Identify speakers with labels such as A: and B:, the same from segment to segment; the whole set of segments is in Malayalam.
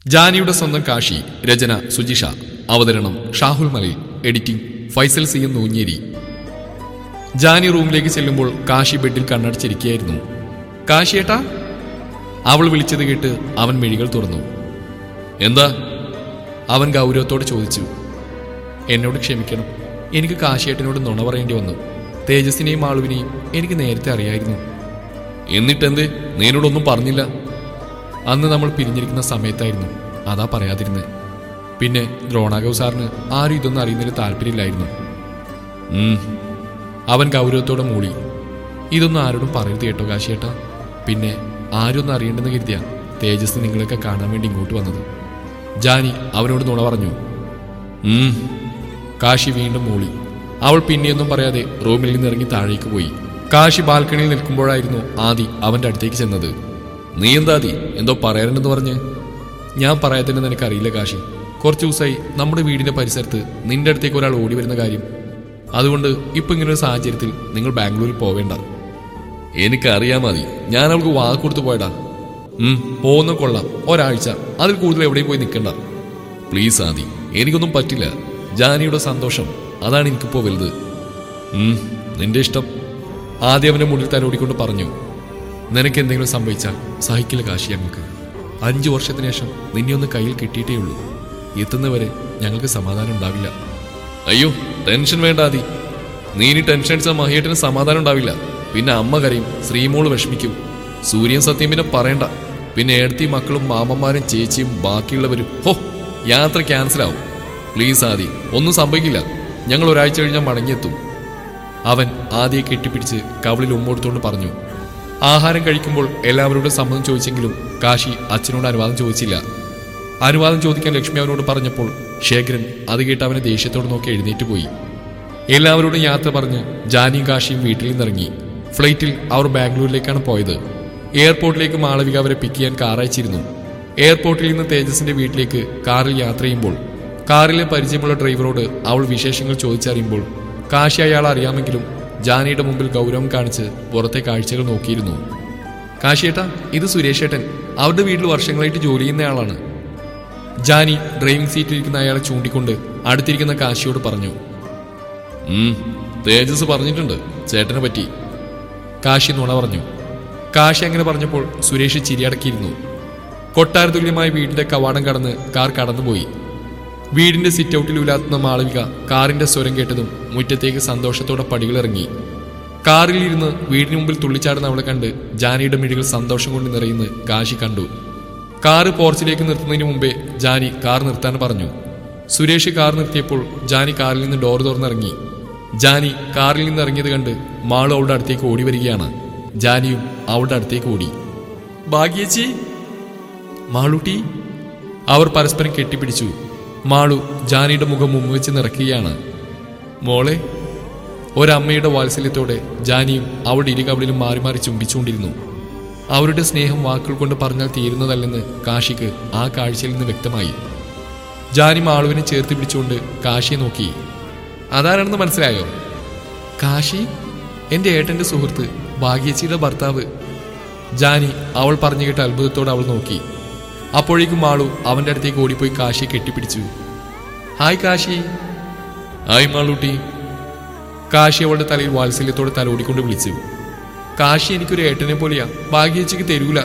A: ജാനിയുടെ സ്വന്തം കാശി രചന സുജിഷ അവതരണം Shahul Malayil editing Faisal C M Noonjeri Jani റൂമിലേക്ക് ചെല്ലുമ്പോൾ കാശി ബെഡിൽ കണ്ണടച്ചിരിക്കുകയായിരുന്നു കാശിയേട്ടാ അവൾ വിളിച്ചത് കേട്ട് അവൻ മിഴികൾ തുറന്നു എന്താ അവൻ ഗൗരവത്തോട് ചോദിച്ചു എന്നോട് ക്ഷമിക്കണം എനിക്ക് കാശിയേട്ടനോട് നുണ പറയേണ്ടി വന്നു തേജസ്സിനെയും ആളുവിനെയും എനിക്ക് നേരത്തെ അറിയായിരുന്നു എന്നിട്ടെന്ത് നീനോടൊന്നും പറഞ്ഞില്ല അന്ന് നമ്മൾ പിരിഞ്ഞിരിക്കുന്ന സമയത്തായിരുന്നു അതാ പറയാതിരുന്നത് പിന്നെ ദ്രോണാഗവ് സാറിന് ആരും ഇതൊന്നും അറിയുന്നതിൽ താല്പര്യമില്ലായിരുന്നു ഉം. അവൻ ഗൗരവത്തോടെ മൂളി ഇതൊന്നും ആരോടും പറയരുത് കേട്ടോ കാശിയേട്ടാ പിന്നെ ആരും ഒന്നും അറിയണ്ടെന്ന് കരുതിയ തേജസ് നിങ്ങളൊക്കെ കാണാൻ വേണ്ടി ഇങ്ങോട്ട് വന്നത് ജാനി അവനോട് നുണ പറഞ്ഞു ഉം. കാശി വീണ്ടും മൂളി അവൾ പിന്നെയൊന്നും പറയാതെ റൂമിൽ നിന്ന് ഇറങ്ങി താഴേക്ക് പോയി കാശി ബാൽക്കണിയിൽ നിൽക്കുമ്പോഴായിരുന്നു ആദി അവന്റെ അടുത്തേക്ക് ചെന്നത് നീ എന്താ ആദി എന്തോ പറയാനുണ്ടെന്ന് പറഞ്ഞ് ഞാൻ പറയാത്തന്നെ നിനക്കറിയില്ല കാശി കുറച്ച് ദിവസമായി നമ്മുടെ വീടിന്റെ പരിസരത്ത് നിന്റെ അടുത്തേക്ക് ഒരാൾ ഓടി വരുന്ന കാര്യം അതുകൊണ്ട് ഇപ്പൊ ഇങ്ങനൊരു സാഹചര്യത്തിൽ നിങ്ങൾ ബാംഗ്ലൂരിൽ പോവേണ്ട എനിക്കറിയാൻ മതി ഞാൻ അവൾക്ക് വാക്ക് കൊടുത്തു പോയടാ ഉം പോകുന്ന കൊള്ളാം ഒരാഴ്ച അതിൽ കൂടുതൽ എവിടെയും പോയി നിൽക്കണ്ട പ്ലീസ് ആദി എനിക്കൊന്നും പറ്റില്ല ജാനിയുടെ സന്തോഷം അതാണ് എനിക്കിപ്പോ വലുത് ഉം നിന്റെ ഇഷ്ടം ആദ്യം അവന്റെ മുന്നിൽ തലോടിക്കൊണ്ട് പറഞ്ഞു നിനക്ക് എന്തെങ്കിലും സംഭവിച്ചാൽ സഹിക്കില്ല കാശി ഞങ്ങൾക്ക് അഞ്ചു വർഷത്തിന് ശേഷം നിന്നെ ഒന്ന് കയ്യിൽ കിട്ടിയിട്ടേ ഉള്ളൂ എത്തുന്നവരെ ഞങ്ങൾക്ക് സമാധാനം ഉണ്ടാവില്ല അയ്യോ ടെൻഷൻ വേണ്ട ആദി നീ ഇനി ടെൻഷൻ അടിച്ചാൽ മഹിയേട്ടന് സമാധാനം ഉണ്ടാവില്ല പിന്നെ അമ്മ കരയും ശ്രീമോള് വിഷമിക്കും സൂര്യൻ സത്യം പിന്നെ പറയണ്ട പിന്നെ ഏടത്തി മക്കളും മാമന്മാരും ചേച്ചിയും ബാക്കിയുള്ളവരും ഹോ യാത്ര ക്യാൻസൽ ആവും പ്ലീസ് ആദി ഒന്നും സംഭവിക്കില്ല ഞങ്ങൾ ഒരാഴ്ച കഴിഞ്ഞാൽ മടങ്ങിയെത്തും അവൻ ആദ്യെ കെട്ടിപ്പിടിച്ച് കവളിൽ ഉമ്മോടുത്തോണ്ട് പറഞ്ഞു ആഹാരം കഴിക്കുമ്പോൾ എല്ലാവരോടും സമ്മതം ചോദിച്ചെങ്കിലും കാശി അച്ഛനോട് അനുവാദം ചോദിച്ചില്ല അനുവാദം ചോദിക്കാൻ ലക്ഷ്മി അവനോട് പറഞ്ഞപ്പോൾ ശേഖരൻ അത് കേട്ട് അവനെ ദേഷ്യത്തോട് നോക്കി എഴുന്നേറ്റ് പോയി എല്ലാവരോടും യാത്ര പറഞ്ഞ് ജാനിയും കാശിയും വീട്ടിൽ നിന്നിറങ്ങി ഫ്ലൈറ്റിൽ അവർ ബാംഗ്ലൂരിലേക്കാണ് പോയത് എയർപോർട്ടിലേക്ക് മാളവിക അവരെ പിക്ക് ചെയ്യാൻ കാർ അയച്ചിരുന്നു എയർപോർട്ടിൽ നിന്ന് തേജസിന്റെ വീട്ടിലേക്ക് കാറിൽ യാത്ര ചെയ്യുമ്പോൾ കാറിലെ പരിചയമുള്ള ഡ്രൈവറോട് അവൾ വിശേഷങ്ങൾ ചോദിച്ചറിയുമ്പോൾ കാശി അയാൾ അറിയാമെങ്കിലും ജാനിയുടെ മുമ്പിൽ ഗൗരവം കാണിച്ച് പുറത്തെ കാഴ്ചകൾ നോക്കിയിരുന്നു കാശിയേട്ടാ ഇത് സുരേഷ് ഏട്ടൻ അവരുടെ വീട്ടിൽ വർഷങ്ങളായിട്ട് ജോലി ചെയ്യുന്നയാളാണ് ജാനി ഡ്രൈവിംഗ് സീറ്റിലിരിക്കുന്ന അയാളെ ചൂണ്ടിക്കൊണ്ട് അടുത്തിരിക്കുന്ന കാശിയോട് പറഞ്ഞു ഉം, തേജസ് പറഞ്ഞിട്ടുണ്ട് ചേട്ടനെ പറ്റി കാശി നുണ പറഞ്ഞു കാശി അങ്ങനെ പറഞ്ഞപ്പോൾ സുരേഷ് ചിരിയടക്കിയിരുന്നു കൊട്ടാരതുല്യമായ വീടിന്റെ കവാടം കടന്ന് കാർ കടന്നുപോയി വീടിന്റെ സിറ്റ് ഔട്ടിൽ ഉലാത്തുന്ന മാളവിക കാറിന്റെ സ്വരം കേട്ടതും മുറ്റത്തേക്ക് സന്തോഷത്തോടെ പടികളിറങ്ങി കാറിൽ ഇരുന്ന് വീടിന് മുമ്പിൽ തുള്ളിച്ചാടുന്ന അവളെ കണ്ട് ജാനിയുടെ മിഴികൾ സന്തോഷം കൊണ്ട് നിറയുന്ന കാശി കണ്ടു കാറ് പോർച്ചിലേക്ക് നിർത്തുന്നതിന് മുമ്പേ ജാനി കാർ നിർത്താൻ പറഞ്ഞു സുരേഷ് കാർ നിർത്തിയപ്പോൾ ജാനി കാറിൽ നിന്ന് ഡോർ തുറന്നിറങ്ങി ജാനി കാറിൽ നിന്ന് ഇറങ്ങിയത് കണ്ട് മാളു അവളുടെ അടുത്തേക്ക് ഓടി വരികയാണ് ജാനിയും അവളുടെ അടുത്തേക്ക് ഓടി ഭാഗ്യേച്ചി മാളൂട്ടി അവർ പരസ്പരം കെട്ടിപ്പിടിച്ചു മാളു ജാനിയുടെ മുഖം മുമ്പ് വെച്ച് നിറയ്ക്കുകയാണ് മോളെ ഒരമ്മയുടെ വാത്സല്യത്തോടെ ജാനിയും അവളുടെ ഇരുകവളിലും മാറി മാറി ചുംബിച്ചുകൊണ്ടിരുന്നു അവരുടെ സ്നേഹം വാക്കുകൾ കൊണ്ട് പറഞ്ഞാൽ തീരുന്നതല്ലെന്ന് കാശിക്ക് ആ കാഴ്ചയിൽ നിന്ന് വ്യക്തമായി ജാനി മാളുവിനെ ചേർത്ത് പിടിച്ചുകൊണ്ട് കാശിയെ നോക്കി അതാരാണെന്ന് മനസ്സിലായോ കാശി എന്റെ ഏട്ടന്റെ സുഹൃത്ത് ഭാഗ്യച്ചിയുടെ ഭർത്താവ് ജാനി അവൾ പറഞ്ഞു കേട്ട അത്ഭുതത്തോടെ അവൾ നോക്കി അപ്പോഴേക്കും മാളു അവന്റെ അടുത്തേക്ക് ഓടിപ്പോയി കാശിയെ കെട്ടിപ്പിടിച്ചു ഹായ് കാശി ഹായ് മാളൂട്ടി കാശി അവളുടെ തലയിൽ വാത്സല്യത്തോടെ തലോടിക്കൊണ്ട് വിളിച്ചു കാശി എനിക്കൊരു ഏട്ടനെ പോലെയാ ഭാഗ്യച്ചിക്ക് തരൂല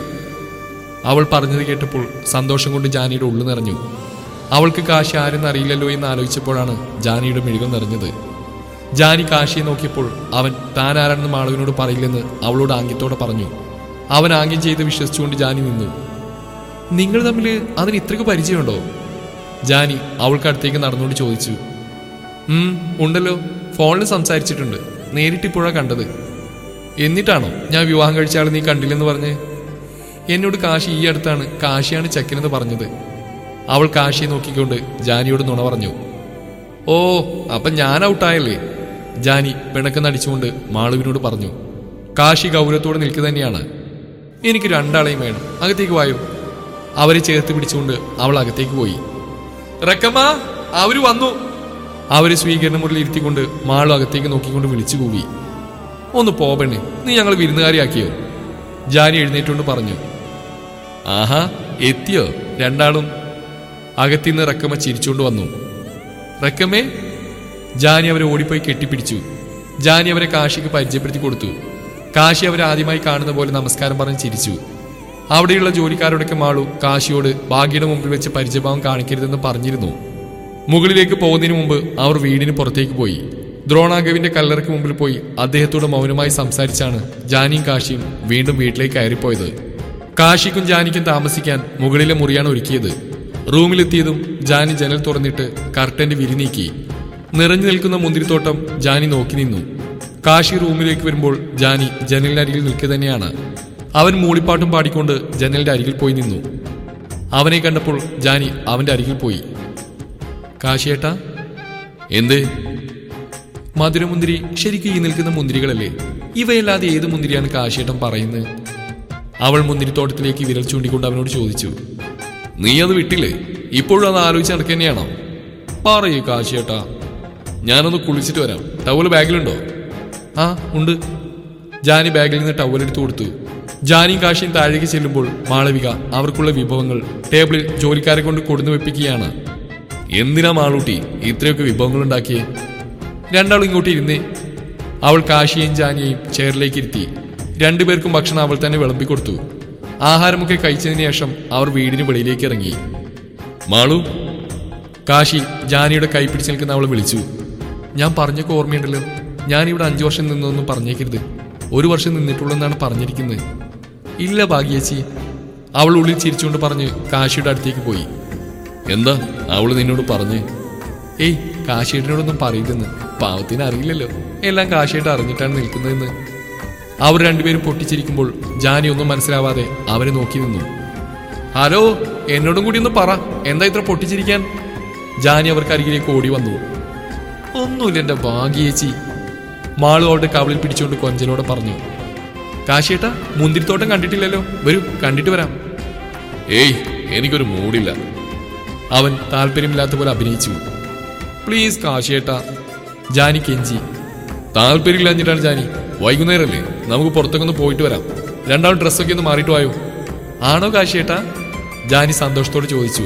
A: അവൾ പറഞ്ഞത് കേട്ടപ്പോൾ സന്തോഷം കൊണ്ട് ജാനിയുടെ ഉള്ളു നിറഞ്ഞു അവൾക്ക് കാശി ആരെന്ന് അറിയില്ലല്ലോ എന്ന് ആലോചിച്ചപ്പോഴാണ് ജാനിയുടെ മിഴികൾ നിറഞ്ഞത് ജാനി കാശിയെ നോക്കിയപ്പോൾ അവൻ താൻ ആരാണെന്ന് മാളവിനോട് പറയില്ലെന്ന് അവളോട് ആംഗ്യത്തോടെ പറഞ്ഞു അവൻ ആംഗ്യം ചെയ്ത് വിശ്വസിച്ചുകൊണ്ട് ജാനി നിന്നു നിങ്ങൾ തമ്മിൽ അതിന് ഇത്രയ്ക്ക് പരിചയമുണ്ടോ ജാനി അവൾക്ക് അടുത്തേക്ക് നടന്നുകൊണ്ട് ചോദിച്ചു ഉം ഉണ്ടല്ലോ ഫോണിൽ സംസാരിച്ചിട്ടുണ്ട് നേരിട്ടിപ്പോഴാ കണ്ടത് എന്നിട്ടാണോ ഞാൻ വിവാഹം കഴിച്ച ആൾ നീ കണ്ടില്ലെന്ന് പറഞ്ഞ് എന്നോട് കാശി ഈ അടുത്താണ് കാശിയാണ് ചെക്കനെന്ന് പറഞ്ഞത് അവൾ കാശിയെ നോക്കിക്കൊണ്ട് ജാനിയോട് നുണ പറഞ്ഞു ഓ അപ്പൊ ഞാൻ ഔട്ടായല്ലേ ജാനി പിണക്കം നടിച്ചുകൊണ്ട് മാളുവിനോട് പറഞ്ഞു കാശി ഗൗരവത്തോടെ നിൽക്കുക തന്നെയാണ് എനിക്ക് രണ്ടാളെയും വേണം അകത്തേക്ക് വായോ അവരെ ചേർത്ത് പിടിച്ചുകൊണ്ട് അവൾ അകത്തേക്ക് പോയി റക്കമ്മ അവര് വന്നു അവരെ സ്വീകരണ മുറിയിൽ ഇരുത്തിക്കൊണ്ട് മാളു അകത്തേക്ക് നോക്കിക്കൊണ്ട് വിളിച്ചു കൂവി ഒന്ന് പോ പെണ്ണെ നീ ഞങ്ങൾ വിരുന്നുകാരിയാക്കിയോ ജാനി എഴുന്നേറ്റുകൊണ്ട് പറഞ്ഞു ആഹാ എത്തിയോ രണ്ടാളും അകത്തിന്ന് റക്കമ്മ ചിരിച്ചുകൊണ്ട് വന്നു റക്കമ്മേ ജാനി അവരെ ഓടിപ്പോയി കെട്ടിപ്പിടിച്ചു ജാനി അവരെ കാശിക്ക് പരിചയപ്പെടുത്തി കൊടുത്തു കാശി അവരെ ആദ്യമായി കാണുന്ന പോലെ നമസ്കാരം പറഞ്ഞ് ചിരിച്ചു അവിടെയുള്ള ജോലിക്കാരോടൊക്കെ മാളു കാശിയോട് ഭാഗ്യയുടെ മുമ്പിൽ വെച്ച് പരിചയഭാവം കാണിക്കരുതെന്ന് പറഞ്ഞിരുന്നു മുകളിലേക്ക് പോകുന്നതിന് മുമ്പ് അവർ വീടിന് പുറത്തേക്ക് പോയി ദ്രോണാഗവിന്റെ കല്ലറയ്ക്ക് മുമ്പിൽ പോയി അദ്ദേഹത്തോട് മൗനമായി സംസാരിച്ചാണ് ജാനിയും കാശിയും വീണ്ടും വീട്ടിലേക്ക് കയറിപ്പോയത് കാശിക്കും ജാനിക്കും താമസിക്കാൻ മുകളിലെ മുറിയാണ് ഒരുക്കിയത് റൂമിലെത്തിയതും ജാനി ജനൽ തുറന്നിട്ട് കർട്ടന്റെ വിരി നീക്കി നിറഞ്ഞു നിൽക്കുന്ന മുന്തിരിത്തോട്ടം ജാനി നോക്കി നിന്നു കാശി റൂമിലേക്ക് വരുമ്പോൾ ജാനി ജനലിനരികിൽ നിൽക്കുക തന്നെയാണ് അവൻ മൂളിപ്പാട്ടും പാടിക്കൊണ്ട് ജനലിന്റെ അരികിൽ പോയി നിന്നു അവനെ കണ്ടപ്പോൾ ജാനി അവന്റെ അരികിൽ പോയി കാശിയേട്ടാ എന്ത് മധുരമുന്തിരി ശരിക്കും ഈ നിൽക്കുന്ന മുന്തിരികളല്ലേ ഇവയല്ലാതെ ഏത് മുന്തിരിയാണ് കാശിയേട്ടൻ പറയുന്നത് അവൾ മുന്തിരിത്തോട്ടത്തിലേക്ക് വിരൽ ചൂണ്ടിക്കൊണ്ട് അവനോട് ചോദിച്ചു നീ അത് വിട്ടില്ലേ ഇപ്പോഴും അത് ആലോചിച്ച് നടക്കുക തന്നെയാണോ പറയൂ കാശിയേട്ടാ ഞാനൊന്ന് കുളിച്ചിട്ട് വരാം ടവല് ബാഗിലുണ്ടോ ആ ഉണ്ട് ജാനി ബാഗിൽ നിന്ന് ടവൽ എടുത്തു കൊടുത്തു ജാനിയും കാശിയും താഴേക്ക് ചെല്ലുമ്പോൾ മാളവിക അവർക്കുള്ള വിഭവങ്ങൾ ടേബിളിൽ ജോലിക്കാരെ കൊണ്ട് കൊടുന്നു വെപ്പിക്കുകയാണ് എന്തിനാ മാളൂട്ടി ഇത്രയൊക്കെ വിഭവങ്ങൾ ഉണ്ടാക്കിയേ രണ്ടാളും ഇങ്ങോട്ട് ഇരുന്നേ അവൾ കാശിയെയും ജാനിയെയും ചെയറിലേക്ക് ഇരുത്തി രണ്ടുപേർക്കും ഭക്ഷണം അവൾ തന്നെ വിളമ്പിക്കൊടുത്തു ആഹാരമൊക്കെ കഴിച്ചതിന് ശേഷം അവർ വീടിന് വെളിയിലേക്ക് ഇറങ്ങി മാളു കാശി ജാനിയുടെ കൈ പിടിച്ച് നിൽക്കുന്ന അവളെ വിളിച്ചു ഞാൻ പറഞ്ഞൊക്കെ ഓർമ്മയുണ്ടല്ലോ ഞാൻ ഇവിടെ അഞ്ചു വർഷം നിന്നൊന്നും പറഞ്ഞേക്കരുത് ഒരു വർഷം നിന്നിട്ടുള്ളെന്നാണ് പറഞ്ഞിരിക്കുന്നത് ഇല്ല ഭാഗ്യേച്ചി അവൾ ഉള്ളിൽ ചിരിച്ചുകൊണ്ട് പറഞ്ഞ് കാശിയുടെ അടുത്തേക്ക് പോയി എന്താ അവള് നിന്നോട് പറഞ്ഞ് ഏയ് കാശിയേട്ടനോടൊന്നും പറയില്ലെന്ന് പാവത്തിന് അറിയില്ലല്ലോ എല്ലാം കാശിയേട്ട് അറിഞ്ഞിട്ടാണ് നിൽക്കുന്നതെന്ന് അവർ രണ്ടുപേരും പൊട്ടിച്ചിരിക്കുമ്പോൾ ജാനി ഒന്നും മനസ്സിലാവാതെ അവരെ നോക്കി നിന്നു ഹലോ എന്നോടും കൂടി ഒന്ന് പറ എന്താ ഇത്ര പൊട്ടിച്ചിരിക്കാൻ ജാനി അവർക്ക് അരികിലേക്ക് ഓടി വന്നു ഒന്നുമില്ല എന്റെ ഭാഗ്യേച്ചി മാളു അവളുടെ കവളിൽ പിടിച്ചുകൊണ്ട് കൊഞ്ചലോടെ പറഞ്ഞു കാശിയേട്ടാ മുന്തിരിത്തോട്ടം കണ്ടിട്ടില്ലല്ലോ വരൂ കണ്ടിട്ട് വരാം ഏയ് എനിക്കൊരു മൂടില്ല അവൻ താല്പര്യമില്ലാത്ത പോലെ അഭിനയിച്ചു പ്ലീസ് കാശിയേട്ടാ ജാനി കെഞ്ചി താല്പര്യമില്ലാഞ്ഞിട്ടാണ് ജാനി വൈകുന്നേരമല്ലേ നമുക്ക് പുറത്തൊക്കെ ഒന്ന് പോയിട്ട് വരാം രണ്ടാളും ഡ്രസ്സൊക്കെ ഒന്ന് മാറിയിട്ട് വായോ ആണോ കാശിയേട്ടാ ജാനി സന്തോഷത്തോടെ ചോദിച്ചു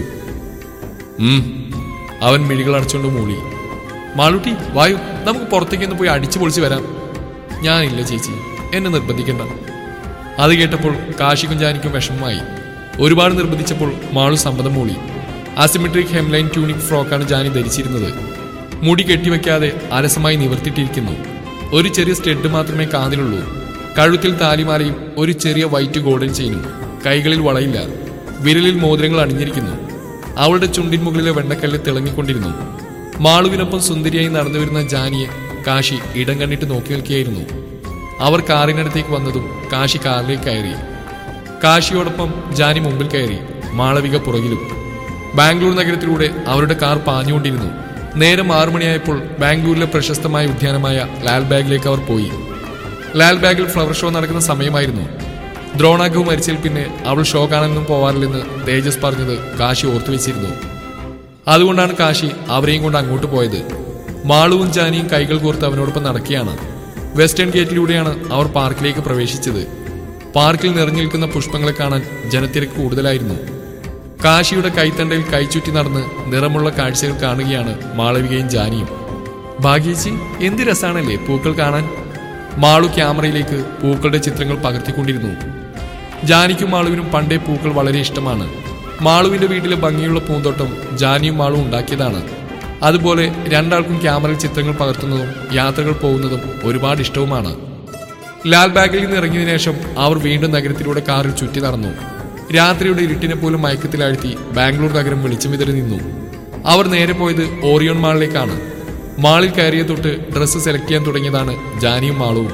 A: ഉം അവൻ മിഴികൾ അടച്ചുകൊണ്ട് മൂളി മാളൂട്ടി വായു നമുക്ക് പുറത്തേക്ക് ഒന്ന് പോയി അടിച്ചു പൊളിച്ച് വരാം ഞാനില്ല ചേച്ചി എന്നെ നിർബന്ധിക്കണ്ട അത് കേട്ടപ്പോൾ കാശിക്കും ജാനിക്കും വിഷമമായി ഒരുപാട് നിർബന്ധിച്ചപ്പോൾ മാളു സമ്മതം മൂളി അസിമെട്രിക് ഹെംലൈൻ ട്യൂണിക് ഫ്രോക്കാണ് ജാനി ധരിച്ചിരുന്നത് മുടി കെട്ടിവെക്കാതെ അലസമായി നിവർത്തിയിട്ടിരിക്കുന്നു ഒരു ചെറിയ സ്റ്റെഡ് മാത്രമേ കാതിലുള്ളൂ കഴുത്തിൽ താലിമാലയും ഒരു ചെറിയ വൈറ്റ് ഗോൾഡൻ ചെയിനും കൈകളിൽ വളയില്ല വിരലിൽ മോതിരങ്ങൾ അണിഞ്ഞിരിക്കുന്നു അവളുടെ ചുണ്ടിൻ മുകളിലെ വെണ്ണക്കല്ല് തിളങ്ങിക്കൊണ്ടിരുന്നു മാളുവിനൊപ്പം സുന്ദരിയായി നടന്നു വരുന്ന ജാനിയെ കാശി ഇടം കണ്ടിട്ട് നോക്കി നിൽക്കുകയായിരുന്നു അവർ കാറിനടുത്തേക്ക് വന്നതും കാശി കാറിലേക്ക് കയറി കാശിയോടൊപ്പം ജാനി മുമ്പിൽ കയറി മാളവിക പുറകിലും ബാംഗ്ലൂർ നഗരത്തിലൂടെ അവരുടെ കാർ പാഞ്ഞുകൊണ്ടിരുന്നു നേരം ആറു മണിയായപ്പോൾ ബാംഗ്ലൂരിലെ പ്രശസ്തമായ ഉദ്യാനമായ ലാൽബാഗിലേക്ക് അവർ പോയി ലാൽബാഗിൽ ഫ്ലവർ ഷോ നടക്കുന്ന സമയമായിരുന്നു ദ്രോണാഘവ് മരിച്ചതിൽ പിന്നെ അവൾ ഷോ കാണാനൊന്നും പോവാറില്ലെന്ന് തേജസ് പറഞ്ഞത് കാശി ഓർത്തു വെച്ചിരുന്നു അതുകൊണ്ടാണ് കാശി അവരെയും കൊണ്ട് അങ്ങോട്ട് പോയത് മാളുവും ജാനിയും കൈകൾ കോർത്ത് അവനോടൊപ്പം നടക്കുകയാണ് വെസ്റ്റേൺ ഗേറ്റിലൂടെയാണ് അവർ പാർക്കിലേക്ക് പ്രവേശിച്ചത് പാർക്കിൽ നിറഞ്ഞു നിൽക്കുന്ന പുഷ്പങ്ങളെ കാണാൻ ജനത്തിരക്ക് കൂടുതലായിരുന്നു കാശിയുടെ കൈത്തണ്ടയിൽ കൈചുറ്റി നടന്ന് നിറമുള്ള കാഴ്ചകൾ കാണുകയാണ് മാളവികയും ജാനിയും ഭാഗ്യേച്ചി എന്ത് രസാണല്ലേ പൂക്കൾ കാണാൻ മാളു ക്യാമറയിലേക്ക് പൂക്കളുടെ ചിത്രങ്ങൾ പകർത്തിക്കൊണ്ടിരുന്നു ജാനിക്കും മാളുവിനും പണ്ടേ പൂക്കൾ വളരെ ഇഷ്ടമാണ് മാളുവിന്റെ വീട്ടിലെ ഭംഗിയുള്ള പൂന്തോട്ടം ജാനിയും മാളും ഉണ്ടാക്കിയതാണ് അതുപോലെ രണ്ടാൾക്കും ക്യാമറയിൽ ചിത്രങ്ങൾ പകർത്തുന്നതും യാത്രകൾ പോകുന്നതും ഒരുപാട് ഇഷ്ടവുമാണ് ലാൽബാഗിൽ നിന്ന് ഇറങ്ങിയതിനു ശേഷം അവർ വീണ്ടും നഗരത്തിലൂടെ കാറിൽ ചുറ്റി നടന്നു രാത്രിയുടെ ഇരുട്ടിനെ പോലും മയക്കത്തിലാഴ്ത്തി ബാംഗ്ലൂർ നഗരം വെളിച്ചം വിതറി നിന്നു അവർ നേരെ പോയത് ഓറിയോൺ മാളിലേക്കാണ് മാളിൽ കയറിയ തൊട്ട് ഡ്രസ്സ് സെലക്ട് ചെയ്യാൻ തുടങ്ങിയതാണ് ജാനിയും മാളുവും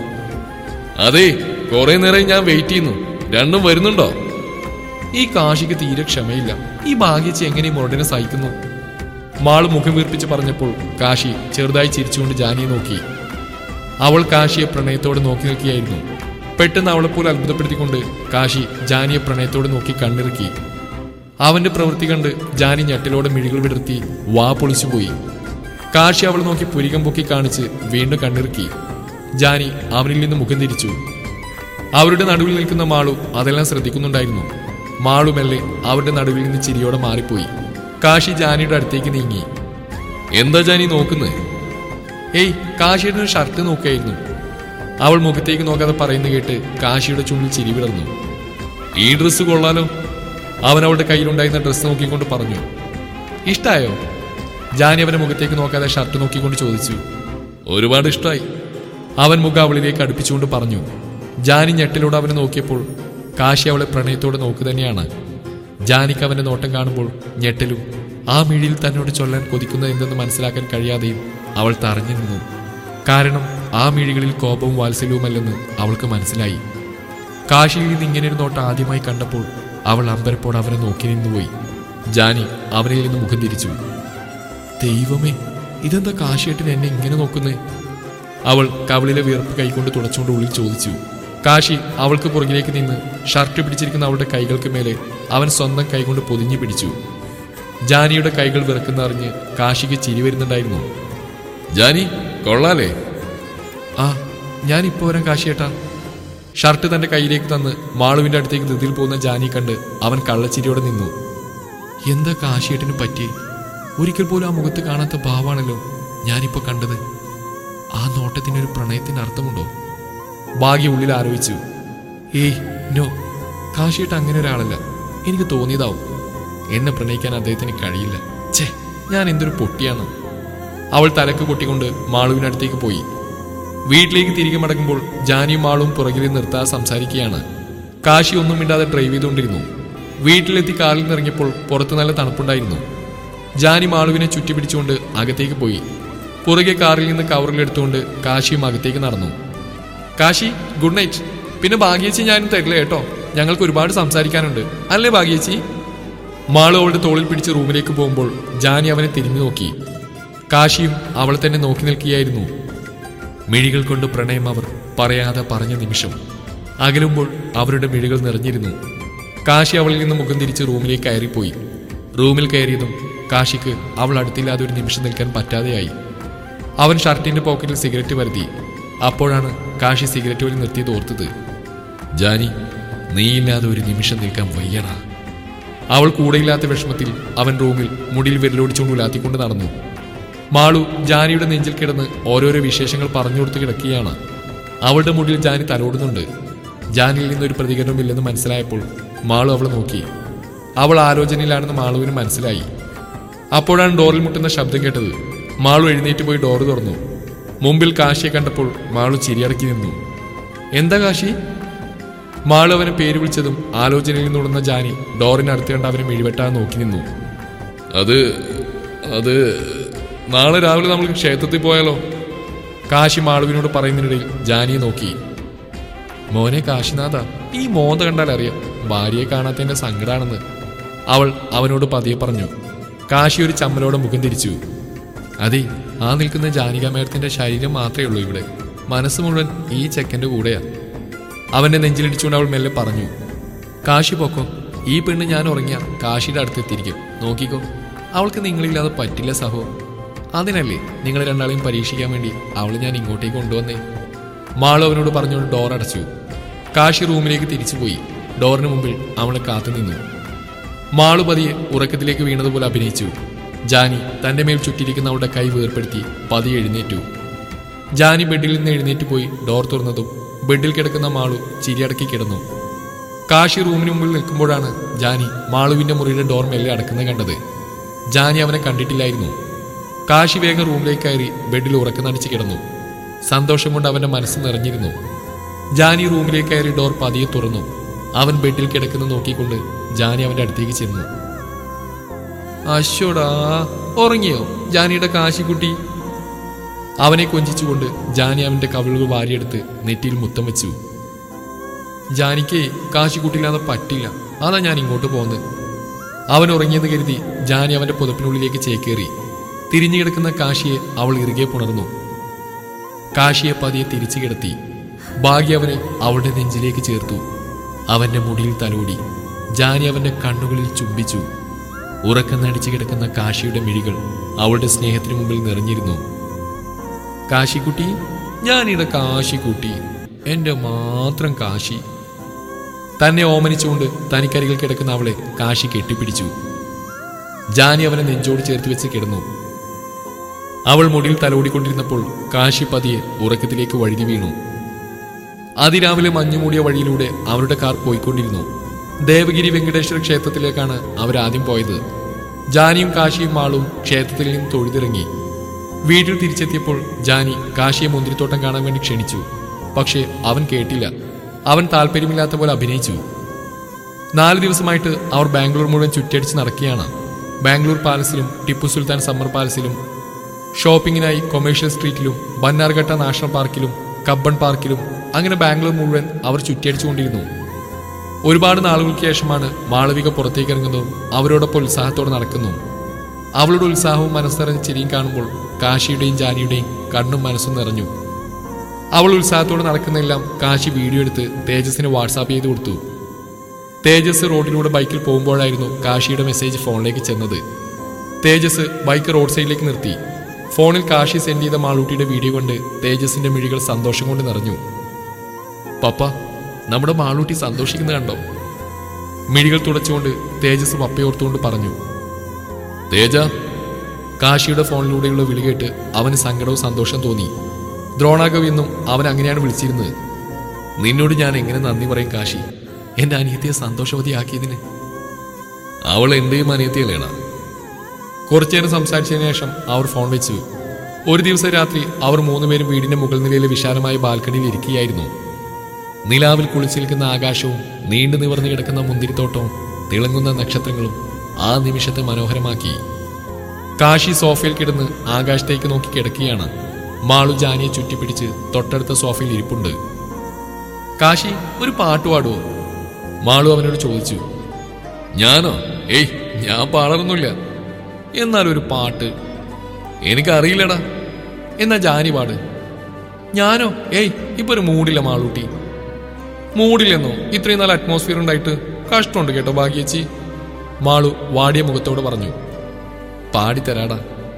A: അതെ കുറെ നേരം ഞാൻ വെയിറ്റ് ചെയ്യുന്നു രണ്ടും വരുന്നുണ്ടോ ഈ കാശിക്ക് തീരെ ക്ഷമയില്ല ഈ ഭാഗ്യച്ച് എങ്ങനെ ഈ മുരടിനെ സഹിക്കുന്നു മാള് മുഖം വീർപ്പിച്ച് പറഞ്ഞപ്പോൾ കാശി ചെറുതായി ചിരിച്ചുകൊണ്ട് ജാനിയെ നോക്കി അവൾ കാശിയെ പ്രണയത്തോടെ നോക്കി നിൽക്കുകയായിരുന്നു പെട്ടെന്ന് അവളെപ്പോലെ അത്ഭുതപ്പെടുത്തിക്കൊണ്ട് കാശി ജാനിയെ പ്രണയത്തോടെ നോക്കി കണ്ണിറുക്കി അവന്റെ പ്രവൃത്തി കണ്ട് ജാനി ഞെട്ടലോടെ മിഴികൾ വിടർത്തി വാ പൊളിച്ചുപോയി കാശി അവൾ നോക്കി പുരികം പൊക്കി കാണിച്ച് വീണ്ടും കണ്ണിറുക്കി ജാനി അവനിൽ നിന്ന് മുഖം തിരിച്ചു അവരുടെ നടുവിൽ നിൽക്കുന്ന മാളു അതെല്ലാം ശ്രദ്ധിക്കുന്നുണ്ടായിരുന്നു മാളു മെല്ലെ അവരുടെ നടുവിൽ നിന്ന് ചിരിയോടെ മാറിപ്പോയി കാശി ജാനിയുടെ അടുത്തേക്ക് നീങ്ങി എന്താ ജാനി നോക്കുന്നത് ഏയ് കാശിയുടെ ഷർട്ട് നോക്കുകയായിരുന്നു അവൾ മുഖത്തേക്ക് നോക്കാതെ പറയുന്ന കേട്ട് കാശിയുടെ ചുണ്ടിൽ ചിരി വിടർന്നു ഈ ഡ്രസ്സ് കൊള്ളാലോ അവൻ അവളുടെ കയ്യിലുണ്ടായിരുന്ന ഡ്രസ്സ് നോക്കിക്കൊണ്ട് പറഞ്ഞു ഇഷ്ടായോ ജാനി അവന്റെ മുഖത്തേക്ക് നോക്കാതെ ഷർട്ട് നോക്കിക്കൊണ്ട് ചോദിച്ചു ഒരുപാട് ഇഷ്ടമായി അവൻ മുഖം അവളിലേക്ക് അടുപ്പിച്ചുകൊണ്ട് പറഞ്ഞു ജാനി ഞെട്ടിലൂടെ അവനെ നോക്കിയപ്പോൾ കാശി അവളെ പ്രണയത്തോടെ നോക്കു തന്നെയാണ് ജാനിക്ക് അവന്റെ നോട്ടം കാണുമ്പോൾ ഞെട്ടലും ആ മിഴിയിൽ തന്നോട് ചൊല്ലാൻ കൊതിക്കുന്നത് എന്തെന്ന് മനസ്സിലാക്കാൻ കഴിയാതെയും അവൾ തറഞ്ഞു നിന്നു കാരണം ആ മിഴികളിൽ കോപവും വാത്സല്യവുമല്ലെന്ന് അവൾക്ക് മനസ്സിലായി കാശിയിൽ നിന്ന് ഇങ്ങനെയൊരു നോട്ടം ആദ്യമായി കണ്ടപ്പോൾ അവൾ അമ്പരപ്പോടെ അവനെ നോക്കി നിന്നുപോയി ജാനി അവനിൽ നിന്ന് മുഖം തിരിച്ചു ദൈവമേ ഇതെന്താ കാശിയേട്ടൻ എന്നെ ഇങ്ങനെ നോക്കുന്നേ അവൾ കവിളിലെ വിയർപ്പ് കൈകൊണ്ട് തുടച്ചുകൊണ്ട് ഉള്ളിൽ ചോദിച്ചു കാശി അവൾക്ക് പുറകിലേക്ക് നിന്ന് ഷർട്ട് പിടിച്ചിരിക്കുന്ന അവളുടെ കൈകൾക്ക് മേലെ അവൻ സ്വന്തം കൈകൊണ്ട് പൊതിഞ്ഞു പിടിച്ചു ജാനിയുടെ കൈകൾ വിറക്കുന്ന അറിഞ്ഞ് കാശിക്ക് ചിരി വരുന്നുണ്ടായിരുന്നു ജാനി കൊള്ളാലേ ആ ഞാൻ ഇപ്പോൾ വരാൻ കാശിയേട്ടാ ഷർട്ട് തന്റെ കയ്യിലേക്ക് തന്ന് മാളുവിന്റെ അടുത്തേക്ക് ധൃതിയിൽ പോകുന്ന ജാനി കണ്ട് അവൻ കള്ളച്ചിരിയോടെ നിന്നു എന്താ കാശിയേട്ടന് പറ്റി ഒരിക്കൽ പോലും ആ മുഖത്ത് കാണാത്ത ഭാവാണല്ലോ ഞാനിപ്പോ കണ്ടത് ആ നോട്ടത്തിനൊരു പ്രണയത്തിന് അർത്ഥമുണ്ടോ ഭാഗ്യ ഉള്ളിൽ ആലോചിച്ചു ഏയ് നോ കാശിയേട്ട അങ്ങനെ ഒരാളല്ല എനിക്ക് തോന്നിയതാവും എന്നെ പ്രണയിക്കാൻ അദ്ദേഹത്തിന് കഴിയില്ല ഛേ ഞാൻ എന്തൊരു പൊട്ടിയാണ് അവൾ തലക്ക് കൊട്ടിക്കൊണ്ട് മാളുവിനടുത്തേക്ക് പോയി വീട്ടിലേക്ക് തിരികെ മടങ്ങുമ്പോൾ ജാനിയും മാളും പുറകിൽ നിർത്താതെ സംസാരിക്കുകയാണ് കാശി ഒന്നും മിണ്ടാതെ ഡ്രൈവ് ചെയ്തുകൊണ്ടിരുന്നു വീട്ടിലെത്തി കാറിൽ നിന്നിറങ്ങിയപ്പോൾ പുറത്ത് നല്ല തണുപ്പുണ്ടായിരുന്നു ജാനി മാളുവിനെ ചുറ്റി പിടിച്ചുകൊണ്ട് അകത്തേക്ക് പോയി പുറകെ കാറിൽ നിന്ന് കവറിലെടുത്തുകൊണ്ട് കാശിയും അകത്തേക്ക് നടന്നു കാശി ഗുഡ് നൈറ്റ് പിന്നെ ഭാഗ്യേച്ചി ഞാനും തരില്ല കേട്ടോ ഞങ്ങൾക്ക് ഒരുപാട് സംസാരിക്കാനുണ്ട് അല്ലേ ഭാഗ്യേച്ചി മാളു അവളുടെ തോളിൽ പിടിച്ച് റൂമിലേക്ക് പോകുമ്പോൾ ജാനി അവനെ തിരിഞ്ഞു നോക്കി കാശിയും അവളെ തന്നെ നോക്കി നിൽക്കുകയായിരുന്നു മിഴികൾ കൊണ്ട് പ്രണയം അവർ പറയാതെ പറഞ്ഞ നിമിഷം അകലുമ്പോൾ അവരുടെ മിഴികൾ നിറഞ്ഞിരുന്നു കാശി അവളിൽ നിന്ന് മുഖം തിരിച്ച് റൂമിലേക്ക് കയറിപ്പോയി റൂമിൽ കയറിയതും കാശിക്ക് അവൾ അടുത്തില്ലാതെ ഒരു നിമിഷം നിൽക്കാൻ പറ്റാതെയായി അവൻ ഷർട്ടിന്റെ പോക്കറ്റിൽ സിഗരറ്റ് വരുത്തി അപ്പോഴാണ് കാശി സിഗരറ്റ് വലി നിർത്തിയത് ഓർത്തത് ജാനി നീയില്ലാതെ ഒരു നിമിഷം നിൽക്കാൻ വയ്യണ അവൾ കൂടെയില്ലാത്ത വിഷമത്തിൽ അവൻ റൂമിൽ മുടിയിൽ വിരലോടിച്ചുകൊണ്ട് ഉലാത്തിക്കൊണ്ട് നടന്നു മാളു ജാനിയുടെ നെഞ്ചിൽ കിടന്ന് ഓരോരോ വിശേഷങ്ങൾ പറഞ്ഞു കൊടുത്ത് കിടക്കുകയാണ് അവളുടെ മുടിയിൽ ജാനി തലോടുന്നുണ്ട് ജാനിയിൽ നിന്നൊരു പ്രതികരണമില്ലെന്ന് മനസ്സിലായപ്പോൾ മാളു അവളെ നോക്കി അവൾ ആലോചനയിലാണെന്ന് മാളുവിന് മനസ്സിലായി അപ്പോഴാണ് ഡോറിൽ മുട്ടുന്ന ശബ്ദം കേട്ടത് മാളു എഴുന്നേറ്റ് പോയി ഡോറ് തുറന്നു മുമ്പിൽ കാശിയെ കണ്ടപ്പോൾ മാളു ചിരിയടക്കി നിന്നു എന്താ കാശി മാളു അവനെ പേര് വിളിച്ചതും ആലോചനയിൽ നിന്നുണർന്ന ജാനി ഡോറിനടുത്ത് കണ്ട് അവനെ മിഴിവെട്ടാതെ നോക്കി നിന്നു അത് അത് നാളെ രാവിലെ നമ്മൾ ക്ഷേത്രത്തിൽ പോയാലോ കാശി മാളുവിനോട് പറയുന്നതിനിടയിൽ ജാനിയെ നോക്കി മോനെ കാശിനാഥ ഈ മോന്ത കണ്ടാൽ അറിയാം ഭാര്യയെ കാണാത്തതിന്റെ സങ്കടാണെന്ന് അവൾ അവനോട് പതിയെ പറഞ്ഞു കാശി ഒരു ചമ്മലോടെ മുഖം തിരിച്ചു അതെ ആ നിൽക്കുന്ന ജാനിക മേഡത്തിന്റെ ശരീരം മാത്രമേ ഉള്ളൂ ഇവിടെ മനസ്സ് മുഴുവൻ ഈ ചെക്കന്റെ കൂടെയാ അവന്റെ നെഞ്ചിലിടിച്ചുകൊണ്ട് അവൾ മെല്ലെ പറഞ്ഞു കാശി പൊക്കോ ഈ പെണ്ണ് ഞാൻ ഉറങ്ങിയ കാശിയുടെ അടുത്തെത്തിയിരിക്കും നോക്കിക്കോ അവൾക്ക് നിങ്ങളില്ലാതെ പറ്റില്ല സഹോ അതിനല്ലേ നിങ്ങൾ രണ്ടാളെയും പരീക്ഷിക്കാൻ വേണ്ടി അവൾ ഞാൻ ഇങ്ങോട്ടേക്ക് കൊണ്ടുവന്നേ മാളു അവനോട് പറഞ്ഞുകൊണ്ട് ഡോർ അടച്ചു കാശി റൂമിലേക്ക് തിരിച്ചുപോയി ഡോറിന് മുമ്പിൽ അവളെ കാത്തു നിന്നു മാളു പതിയെ ഉറക്കത്തിലേക്ക് വീണതുപോലെ അഭിനയിച്ചു ജാനി തന്റെ മേൽ ചുറ്റിയിരിക്കുന്ന അവളുടെ കൈ വേർപ്പെടുത്തി പതിയെ എഴുന്നേറ്റു ജാനി ബെഡിൽ നിന്ന് എഴുന്നേറ്റ് പോയി ഡോർ തുറന്നതും ബെഡിൽ കിടക്കുന്ന മാളു ചിരിയടക്കി കിടന്നു കാശി റൂമിന് മുമ്പിൽ നിൽക്കുമ്പോഴാണ് ജാനി മാളുവിന്റെ മുറിയുടെ ഡോർ മെല്ലെ അടക്കുന്നത് കണ്ടത് ജാനി അവനെ കണ്ടിട്ടില്ലായിരുന്നു കാശി വേഗം റൂമിലേക്ക് കയറി ബെഡിൽ ഉറക്കനടിച്ച് കിടന്നു സന്തോഷം കൊണ്ട് അവന്റെ മനസ്സ് നിറഞ്ഞിരുന്നു ജാനി റൂമിലേക്ക് കയറി ഡോർ പതിയെ തുറന്നു അവൻ ബെഡിൽ കിടക്കുന്ന നോക്കിക്കൊണ്ട് ജാനി അവന്റെ അടുത്തേക്ക് ചെന്നു അശോടാ ഉറങ്ങിയോ ജാനിയുടെ കാശിക്കുട്ടി അവനെ കൊഞ്ചിച്ചുകൊണ്ട് ജാനി അവന്റെ കവിളുകൾ വാരിയെടുത്ത് നെറ്റിയിൽ മുത്തം വെച്ചു ജാനിക്ക് കാശിക്കുട്ടില്ലാതെ പറ്റില്ല അതാ ഞാൻ ഇങ്ങോട്ട് പോകുന്നത് അവൻ ഉറങ്ങിയെന്ന് കരുതി ജാനി അവന്റെ പുതപ്പിനുള്ളിലേക്ക് ചേക്കേറി തിരിഞ്ഞു കിടക്കുന്ന കാശിയെ അവൾ ഇറുകെ പുണർന്നു കാശിയെ പതിയെ തിരിച്ചു കിടത്തി ഭാഗ്യ അവനെ അവളുടെ നെഞ്ചിലേക്ക് ചേർത്തു അവന്റെ മുടിയിൽ തലോടി ജാനി അവന്റെ കണ്ണുകളിൽ ചുംബിച്ചു ഉറക്കം നടിച്ചു കിടക്കുന്ന കാശിയുടെ മിഴികൾ അവളുടെ സ്നേഹത്തിനു മുമ്പിൽ നിറഞ്ഞിരുന്നു കാശിക്കുട്ടി ഞാനിവിടെ കാശിക്കുട്ടി എന്റെ മാത്രം കാശി തന്നെ ഓമനിച്ചുകൊണ്ട് തനിക്കരികിൽ കിടക്കുന്ന അവളെ കാശി കെട്ടിപ്പിടിച്ചു ജാനി അവനെ നെഞ്ചോട് ചേർത്ത് വെച്ച് കിടന്നു അവൾ മുടിയിൽ തലോടിക്കൊണ്ടിരുന്നപ്പോൾ കാശി പതിയെ ഉറക്കത്തിലേക്ക് വഴുതി വീണു അതിരാവിലെ മഞ്ഞുമൂടിയ വഴിയിലൂടെ അവരുടെ കാർ പോയിക്കൊണ്ടിരുന്നു ദേവഗിരി വെങ്കടേശ്വര ക്ഷേത്രത്തിലേക്കാണ് അവരാദ്യം പോയത് ജാനിയും കാശിയും മാളും ക്ഷേത്രത്തിൽ നിന്ന് തൊഴുതിറങ്ങി വീട്ടിൽ തിരിച്ചെത്തിയപ്പോൾ ജാനി കാശിയെ മുന്തിരിത്തോട്ടം കാണാൻ വേണ്ടി ക്ഷണിച്ചു പക്ഷേ അവൻ കേട്ടില്ല അവൻ താല്പര്യമില്ലാത്ത പോലെ അഭിനയിച്ചു നാല് ദിവസമായിട്ട് അവർ ബാംഗ്ലൂർ മുഴുവൻ ചുറ്റടിച്ച് നടക്കുകയാണ് ബാംഗ്ലൂർ പാലസിലും ടിപ്പു സുൽത്താൻ സമ്മർ പാലസിലും ഷോപ്പിങ്ങിനായി കൊമേഴ്ഷ്യൽ സ്ട്രീറ്റിലും ബന്നാർഘട്ട നാഷണൽ പാർക്കിലും കബ്ബൺ പാർക്കിലും അങ്ങനെ ബാംഗ്ലൂർ മുഴുവൻ അവർ ചുറ്റിയടിച്ചുകൊണ്ടിരുന്നു ഒരുപാട് നാളുകൾക്ക് ശേഷമാണ് മാളവിക പുറത്തേക്ക് ഇറങ്ങുന്നതും അവരോടൊപ്പം ഉത്സാഹത്തോടെ നടക്കുന്നു അവളുടെ ഉത്സാഹവും മനസ്സറിഞ്ഞ ചിരിയും കാണുമ്പോൾ കാശിയുടെയും ജാനിയുടെയും കണ്ണും മനസ്സും നിറഞ്ഞു അവൾ ഉത്സാഹത്തോടെ നടക്കുന്നതെല്ലാം കാശി വീഡിയോ എടുത്ത് തേജസിന് വാട്സാപ്പ് ചെയ്ത് കൊടുത്തു തേജസ് റോഡിലൂടെ ബൈക്കിൽ പോകുമ്പോഴായിരുന്നു കാശിയുടെ മെസ്സേജ് ഫോണിലേക്ക് ചെന്നത് തേജസ് ബൈക്ക് റോഡ് സൈഡിലേക്ക് നിർത്തി ഫോണിൽ കാശി സെൻഡ് ചെയ്ത മാളൂട്ടിയുടെ വീഡിയോ കൊണ്ട് തേജസിന്റെ മിഴികൾ സന്തോഷം കൊണ്ട് നിറഞ്ഞു പപ്പ നമ്മുടെ മാളൂട്ടി സന്തോഷിക്കുന്നത് കണ്ടോ മിഴികൾ തുടച്ചുകൊണ്ട് തേജസ് പപ്പയോർത്തുകൊണ്ട് പറഞ്ഞു തേജ കാശിയുടെ ഫോണിലൂടെയുള്ള വിളി കേട്ട് അവന് സങ്കടവും സന്തോഷം തോന്നി ദ്രോണാകവെന്നും അവൻ അങ്ങനെയാണ് വിളിച്ചിരുന്നത് നിന്നോട് ഞാൻ എങ്ങനെ നന്ദി പറയും കാശി എന്റെ അനിയത്തിയെ സന്തോഷവതിയാക്കിയതിന് അവൾ എന്റെയും അനിയത്തിയല്ലേടാ കുറച്ചു നേരം സംസാരിച്ചതിന് ശേഷം അവർ ഫോൺ വെച്ചു ഒരു ദിവസം രാത്രി അവർ മൂന്നുപേരും വീടിന്റെ മുകൾ നിലയിലെ വിശാലമായ ബാൽക്കണിയിൽ ഇരിക്കുകയായിരുന്നു നിലാവിൽ കുളിച്ചിരിക്കുന്ന ആകാശവും നീണ്ടു നിവർന്നു കിടക്കുന്ന മുന്തിരിത്തോട്ടവും തിളങ്ങുന്ന നക്ഷത്രങ്ങളും ആ നിമിഷത്തെ മനോഹരമാക്കി കാശി സോഫയിൽ കിടന്ന് ആകാശത്തേക്ക് നോക്കി കിടക്കുകയാണ് മാളു ജാനിയെ ചുറ്റിപ്പിടിച്ച് തൊട്ടടുത്ത സോഫയിൽ ഇരിപ്പുണ്ട് കാശി ഒരു പാട്ട് പാടുവോ മാളു അവനോട് ചോദിച്ചു ഞാനോ ഏയ് ഞാൻ പാടാറൊന്നുമില്ല എന്നാൽ ഒരു പാട്ട് എനിക്കറിയില്ലടാ എന്നാ ജാനി പാട് ഞാനോ ഏയ് ഇപ്പൊ ഒരു മൂടില്ല മാളൂട്ടി മൂടില്ലെന്നോ ഇത്രയും നല്ല അറ്റ്മോസ്ഫിയർ ഉണ്ടായിട്ട് കഷ്ടമുണ്ട് കേട്ടോ ഭാഗ്യച്ചി മാളു വാടിയ മുഖത്തോട് പറഞ്ഞു പാടിത്തരാടാ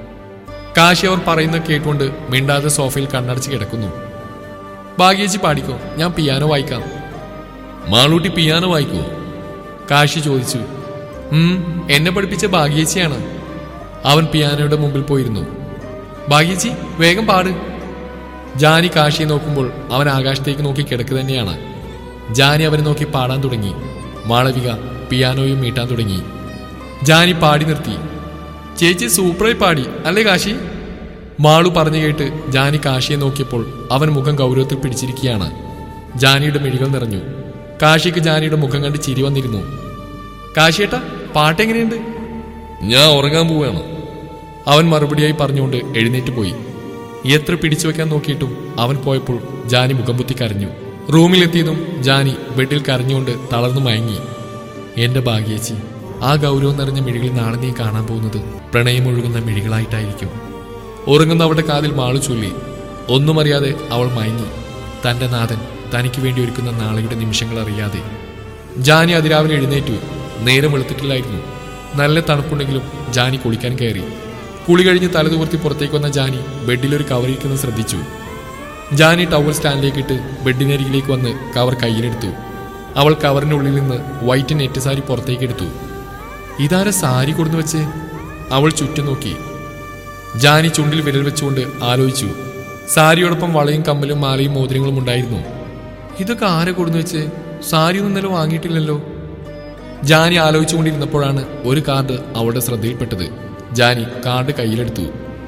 A: കാശി അവർ പറയുന്ന കേട്ടുകൊണ്ട് മിണ്ടാതെ സോഫയിൽ കണ്ണടച്ച് കിടക്കുന്നു ഭാഗ്യച്ചി പാടിക്കോ ഞാൻ പിയാനോ വായിക്കാം മാളൂട്ടി പിയാനോ വായിക്കുമോ കാശി ചോദിച്ചു ഉം എന്നെ പഠിപ്പിച്ച ഭാഗ്യേച്ചിയാണ് അവൻ പിയാനോയുടെ മുമ്പിൽ പോയിരുന്നു ഭാഗ്യേച്ചി വേഗം പാട് ജാനി കാശിയെ നോക്കുമ്പോൾ അവൻ ആകാശത്തേക്ക് നോക്കി കിടക്ക് തന്നെയാണ് ജാനി അവനെ നോക്കി പാടാൻ തുടങ്ങി മാളവിക പിയാനോയും മീട്ടാൻ തുടങ്ങി ജാനി പാടി നിർത്തി ചേച്ചി സൂപ്പറായി പാടി അല്ലേ കാശി മാളു പറഞ്ഞു കേട്ട് ജാനി കാശിയെ നോക്കിയപ്പോൾ അവൻ മുഖം ഗൗരവത്തിൽ പിടിച്ചിരിക്കുകയാണ് ജാനിയുടെ മിഴികൾ നിറഞ്ഞു കാശിക്ക് ജാനിയുടെ മുഖം കണ്ട് ചിരി വന്നിരുന്നു കാശിയേട്ടാ പാട്ടെങ്ങനെയുണ്ട് ഞാൻ ഉറങ്ങാൻ പോവുകയാണ് അവൻ മറുപടിയായി പറഞ്ഞുകൊണ്ട് എഴുന്നേറ്റ് പോയി എത്ര പിടിച്ചു വെക്കാൻ നോക്കിയിട്ടും അവൻ പോയപ്പോൾ ജാനി മുഖം കുത്തി കരഞ്ഞു റൂമിലെത്തിയതും ജാനി ബെഡിൽ കരഞ്ഞുകൊണ്ട് തളർന്നു മയങ്ങി എന്റെ ഭാഗ്യേച്ചി ആ ഗൗരവം നിറഞ്ഞ മിഴികൾ നാളെ നീ കാണാൻ പോകുന്നത് പ്രണയമൊഴുകുന്ന മിഴികളായിട്ടായിരിക്കും ഉറങ്ങുന്ന അവളുടെ കാതിൽ മാളു ചൊല്ലി ഒന്നും അറിയാതെ അവൾ മയങ്ങി തന്റെ നാഥൻ തനിക്ക് വേണ്ടി ഒരുക്കുന്ന നാളെയുടെ നിമിഷങ്ങൾ അറിയാതെ ജാനി അതിരാവിലെ എഴുന്നേറ്റു നേരം വെളുത്തിട്ടില്ലായിരുന്നു നല്ല തണുപ്പുണ്ടെങ്കിലും ജാനി കുളിക്കാൻ കയറി കുളി കഴിഞ്ഞ് തലതുവർത്തി പുറത്തേക്ക് വന്ന ജാനി ബെഡിലൊരു കവറിരിക്കുന്നത് ശ്രദ്ധിച്ചു ജാനി ടവൽ സ്റ്റാൻഡിലേക്ക് ഇട്ട് ബെഡിനരികിലേക്ക് വന്ന് കവർ കയ്യിലെടുത്തു അവൾ കവറിനുള്ളിൽ നിന്ന് വൈറ്റ് നെറ്റ് സാരി പുറത്തേക്ക് എടുത്തു ഇതാരെ സാരി കൊടുന്നു വെച്ച് അവൾ ചുറ്റും നോക്കി ജാനി ചുണ്ടിൽ വിരൽ വെച്ചുകൊണ്ട് ആലോചിച്ചു സാരിയോടൊപ്പം വളയും കമ്മലും മാലയും മോതിരങ്ങളും ഉണ്ടായിരുന്നു ഇതൊക്കെ ആരെ കൊടുന്നു വെച്ച് സാരി ഒന്നും ഇന്നലെ വാങ്ങിയിട്ടില്ലല്ലോ ജാനി ആലോചിച്ചുകൊണ്ടിരുന്നപ്പോഴാണ് ഒരു കാർഡ് അവളുടെ ശ്രദ്ധയിൽപ്പെട്ടത് ജാനി കാർഡ് കയ്യിലെടുത്തു